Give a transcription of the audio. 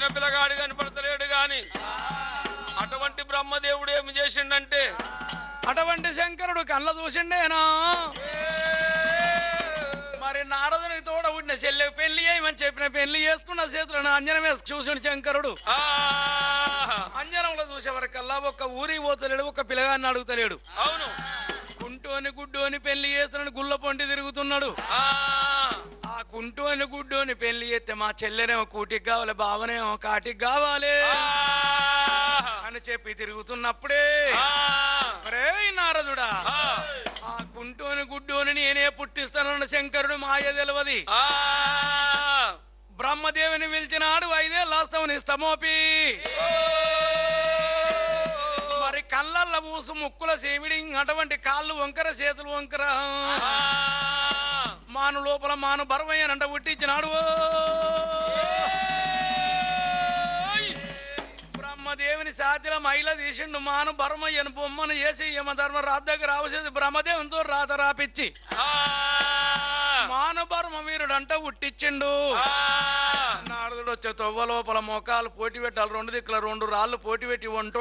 పిల్లగాడు కనపడతలేడు గాని అటువంటి బ్రహ్మదేవుడు ఏమి చేసిండంటే అటువంటి శంకరుడు కళ్ళ చూసిండేనా మరి నారదునికి తోడ పుట్టిన చెల్లె పెళ్లి చేయమని చెప్పిన పెళ్లి చేసుకున్న చేతులను అంజనం వేసి చూసిన శంకరుడు ఆ, అంజనంలో చూసే వరకల్లా ఒక్క ఊరికి పోతలేడు ఒక్క పిల్లగాన్ని అడుగుతలేడు అవును కుంటు అని గుడ్డు అని పెళ్లి చేస్తున్నాడు గుళ్ళ పొంటి తిరుగుతున్నాడు ఆ, ఆ కుంటు అని గుడ్డు అని పెళ్లి చేస్తే మా చెల్లెనేమో కూటికి కావాలి బావనేమో కాటికి కావాలి ఆ, అని చెప్పి తిరుగుతున్నప్పుడే ఆ, మరే నారదుడా ఆ, ఆ కుంటోని గుడ్డోని నేనే పుట్టిస్తానన్న శంకరుడు మాయ తెలియదు ఆ, బ్రహ్మదేవిని పిలిచినాడు ఐదే లాస్తవని స్తమోపి మరి కళ్ళల్ల పూసు ముక్కుల సేమిడి అటువంటి కాళ్ళు వంకర చేతులు వంకర ఆ, మాను లోపల మాను బరవయ్యనంట పుట్టించినాడు బ్రహ్మదేవిని సాతిల మైల తీసిండు మాను బరమయ్యను బొమ్మను చేసి యమధర్మ రాత దగ్గర రావసేసి బ్రహ్మదేవునితో రాత రాపిచ్చి ఆ, మాను బర్మ వీరుడంట పుట్టించిండు ఆ, నారదుడు వచ్చే తొవ్వ లోపల మోకాలు పోటీ పెట్టాలి రెండు దిక్కుల రెండు రాళ్ళు పోటీ పెట్టి వంట